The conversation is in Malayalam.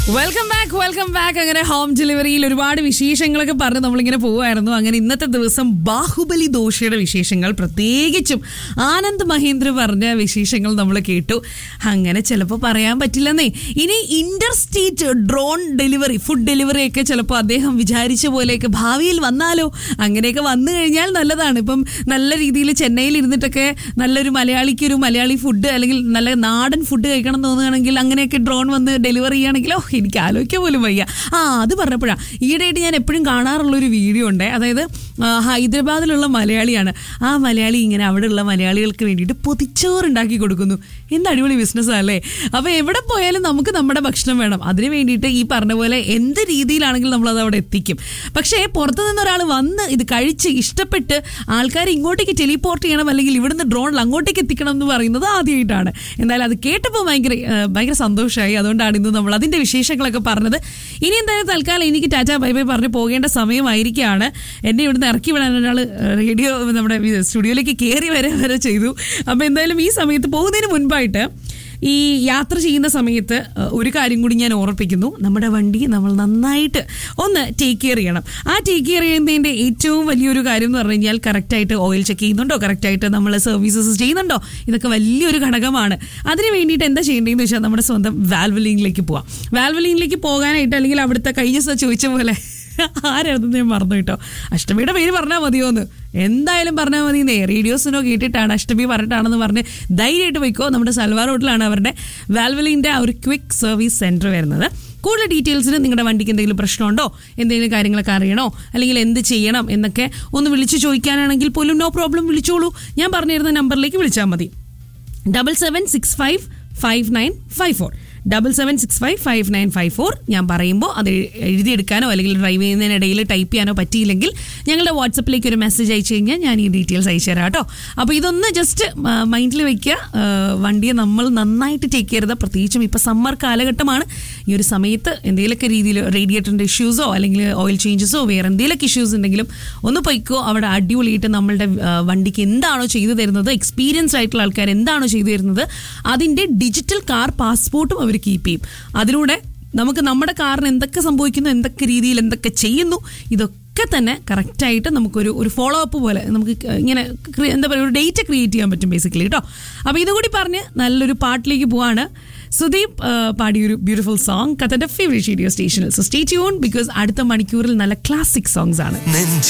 വെൽക്കം ബാക്ക് വെൽക്കം ബാക്ക് അങ്ങനെ ഹോം ഡെലിവറിയിൽ ഒരുപാട് വിശേഷങ്ങളൊക്കെ പറഞ്ഞ് നമ്മളിങ്ങനെ പോവായിരുന്നു അങ്ങനെ ഇന്നത്തെ ദിവസം ബാഹുബലി ദോഷയുടെ വിശേഷങ്ങൾ പ്രത്യേകിച്ചും ആനന്ദ് മഹേന്ദ്ര പറഞ്ഞ വിശേഷങ്ങൾ നമ്മൾ കേട്ടു അങ്ങനെ ചിലപ്പോൾ പറയാൻ പറ്റില്ലെന്നേ ഇനി interstate drone delivery food delivery ഒക്കെ ചിലപ്പോൾ അദ്ദേഹം വിചാരിച്ച പോലെയൊക്കെ ഭാവിയിൽ വന്നാലോ അങ്ങനെയൊക്കെ വന്നു കഴിഞ്ഞാൽ നല്ലതാണ് ഇപ്പം നല്ല രീതിയിൽ ചെന്നൈയിൽ ഇരുന്നിട്ടൊക്കെ നല്ലൊരു മലയാളിക്ക് ഒരു മലയാളി ഫുഡ് അല്ലെങ്കിൽ നല്ല നാടൻ ഫുഡ് കഴിക്കണം എന്ന് തോന്നുകയാണെങ്കിൽ അങ്ങനെയൊക്കെ ഡ്രോൺ വന്ന് ഡെലിവറി ചെയ്യുകയാണെങ്കിലോ എനിക്ക് ആലോചിക്കാൻ പോലും വയ്യ ആ അത് പറഞ്ഞപ്പോഴാണ് ഈയിടെയായിട്ട് ഞാൻ എപ്പോഴും കാണാറുള്ള ഒരു വീഡിയോ ഉണ്ട് അതായത് ആ, ഹൈദരാബാദിലുള്ള മലയാളിയാണ് ആ മലയാളി ഇങ്ങനെ അവിടെയുള്ള മലയാളികൾക്ക് വേണ്ടിയിട്ട് പൊതിച്ചോറ് ഉണ്ടാക്കി കൊടുക്കുന്നു എന്ത് അടിപൊളി ബിസിനസ്സാണ് അല്ലേ അപ്പോൾ എവിടെ പോയാലും നമുക്ക് നമ്മുടെ ഭക്ഷണം വേണം അതിന് വേണ്ടിയിട്ട് ഈ പറഞ്ഞ പോലെ എന്ത് രീതിയിലാണെങ്കിലും നമ്മൾ അത് അവിടെ എത്തിക്കും പക്ഷേ പുറത്തു നിന്ന് ഒരാൾ വന്ന് ഇത് കഴിച്ച് ഇഷ്ടപ്പെട്ട് ആൾക്കാർ ഇങ്ങോട്ടേക്ക് ടെലിപോർട്ട് ചെയ്യണം അല്ലെങ്കിൽ ഇവിടുന്ന് ഡ്രോണിൽ അങ്ങോട്ടേക്ക് എത്തിക്കണം എന്ന് പറയുന്നത് ആദ്യമായിട്ടാണ് എന്തായാലും അത് കേട്ടപ്പോൾ ഭയങ്കര ആ, ഭയങ്കര സന്തോഷമായി അതുകൊണ്ടാണ് ഇന്ന് നമ്മൾ അതിന്റെ വിശേഷങ്ങളൊക്കെ പറഞ്ഞത് ഇനി എന്തായാലും തൽക്കാലം എനിക്ക് ടാറ്റ ബൈ ബൈ പറഞ്ഞ് പോകേണ്ട സമയമായിരിക്കുകയാണ് എന്നെ ഇവിടുന്ന് ഇറക്കി വിടാൻ ഒരാൾ റേഡിയോ നമ്മുടെ സ്റ്റുഡിയോയിലേക്ക് കയറി വരെ വരെ ചെയ്തു അപ്പോൾ എന്തായാലും ഈ സമയത്ത് പോകുന്നതിന് മുൻപായിട്ട് ഈ യാത്ര ചെയ്യുന്ന സമയത്ത് അഹ്, ഒരു കാര്യം കൂടി ഞാൻ ഓർപ്പിക്കുന്നു നമ്മുടെ വണ്ടി നമ്മൾ നന്നായിട്ട് ഒന്ന് ടേക്ക് കെയർ ചെയ്യണം ആ ടേക്ക് കെയർ ചെയ്യുന്നതിൻ്റെ ഏറ്റവും വലിയൊരു കാര്യം എന്ന് പറഞ്ഞു കഴിഞ്ഞാൽ കറക്റ്റായിട്ട് ഓയിൽ ചെക്ക് ചെയ്യുന്നുണ്ടോ കറക്റ്റായിട്ട് നമ്മൾ സർവീസസ് ചെയ്യുന്നുണ്ടോ ഇതൊക്കെ വലിയൊരു ഘടകമാണ് അതിന് വേണ്ടിയിട്ട് എന്താ ചെയ്യേണ്ടതെന്ന് വെച്ചാൽ നമ്മുടെ സ്വന്തം വാൽവലിനിലേക്ക് പോവാം വാൽവലിനിലേക്ക് പോകാനായിട്ട് അല്ലെങ്കിൽ അവിടുത്തെ കഴിഞ്ഞ ദിവസം ചോദിച്ച പോലെ ആരായിരുന്നു ഞാൻ മറന്നു കേട്ടോ അഷ്ടമിയുടെ പേര് പറഞ്ഞാൽ മതിയോന്ന് എന്തായാലും പറഞ്ഞാൽ മതി എന്നേ റേഡിയോസിനോ കേട്ടിട്ടാണ് അഷ്ടമി പറഞ്ഞിട്ടാണെന്ന് പറഞ്ഞ് ധൈര്യമായിട്ട് പോയിക്കോ നമ്മുടെ സൽവാർ റോഡിലാണ് അവരുടെ വാൽവലിൻ്റെ ആ ഒരു ക്വിക്ക് സർവീസ് സെൻറ്റർ വരുന്നത് കൂടുതൽ ഡീറ്റെയിൽസിന് നിങ്ങളുടെ വണ്ടിക്ക് എന്തെങ്കിലും പ്രശ്നമുണ്ടോ എന്തെങ്കിലും കാര്യങ്ങളൊക്കെ അറിയണോ അല്ലെങ്കിൽ എന്ത് ചെയ്യണം എന്നൊക്കെ ഒന്ന് വിളിച്ച് ചോദിക്കാനാണെങ്കിൽ പോലും നോ പ്രോബ്ലം വിളിച്ചോളൂ ഞാൻ പറഞ്ഞിരുന്ന നമ്പറിലേക്ക് വിളിച്ചാൽ മതി double seven six five five nine five four double seven six five five nine five four ഞാൻ പറയുമ്പോൾ അത് എഴുതിയെടുക്കാനോ അല്ലെങ്കിൽ ഡ്രൈവ് ചെയ്യുന്നതിനിടയിൽ ടൈപ്പ് ചെയ്യാനോ പറ്റിയില്ലെങ്കിൽ ഞങ്ങളുടെ വാട്സപ്പിലേക്ക് ഒരു മെസ്സേജ് അയച്ചു കഴിഞ്ഞാൽ ഞാൻ ഈ ഡീറ്റെയിൽസ് അയച്ചു തരാം കേട്ടോ അപ്പോൾ ഇതൊന്ന് ജസ്റ്റ് മൈൻഡിൽ വെക്കുക ആ, വണ്ടിയെ നമ്മൾ നന്നായിട്ട് ടേക്ക് ചെയ്യരുത് പ്രത്യേകിച്ചും ഇപ്പോൾ സമ്മർ കാലഘട്ടമാണ് ഈ ഒരു സമയത്ത് എന്തെങ്കിലുമൊക്കെ രീതിയിൽ റേഡിയേറ്ററിൻ്റെ ഇഷ്യൂസോ അല്ലെങ്കിൽ ഓയിൽ ചേഞ്ചസോ വേറെ എന്തെങ്കിലുമൊക്കെ ഇഷ്യൂസ് ഉണ്ടെങ്കിലും ഒന്ന് പൊയ്ക്കോ അവിടെ അടിപൊളിയായിട്ട് നമ്മളുടെ ആ, വണ്ടിക്ക് എന്താണോ ചെയ്തു തരുന്നത് എക്സ്പീരിയൻസ്ഡ് ആയിട്ടുള്ള ആൾക്കാർ എന്താണോ ചെയ്തു തരുന്നത് അതിൻ്റെ ഡിജിറ്റൽ കാർ പാസ്പോർട്ടും അവർ കീപ്പ് ചെയ്യും അതിലൂടെ നമുക്ക് നമ്മുടെ കാറിന് എന്തൊക്കെ സംഭവിക്കുന്നു എന്തൊക്കെ രീതിയിൽ എന്തൊക്കെ ചെയ്യുന്നു ഇതൊക്കെ തന്നെ കറക്റ്റായിട്ട് നമുക്കൊരു ഒരു ഫോളോ അപ്പ് പോലെ നമുക്ക് ഇങ്ങനെ ക്രി- എന്താ പറയുക ഒരു ഡേറ്റ് ക്രിയേറ്റ് ചെയ്യാൻ പറ്റും ബേസിക്കലി കേട്ടോ അപ്പോൾ ഇതുകൂടി പറഞ്ഞ് നല്ലൊരു പാട്ടിലേക്ക് പോവാണ് സുദീപ് ആ, പാടിയൊരു ബ്യൂട്ടിഫുൾ സോങ് കത്തന്റെ ഫേവറേറ്റ് റേഡിയോ സ്റ്റേഷനിൽ സോ സ്റ്റേ ട്യൂൺ ബിക്കോസ് അടുത്ത മണിക്കൂറിൽ നല്ല ക്ലാസിക് സോങ്സ് ആണ് നെഞ്ചിൽ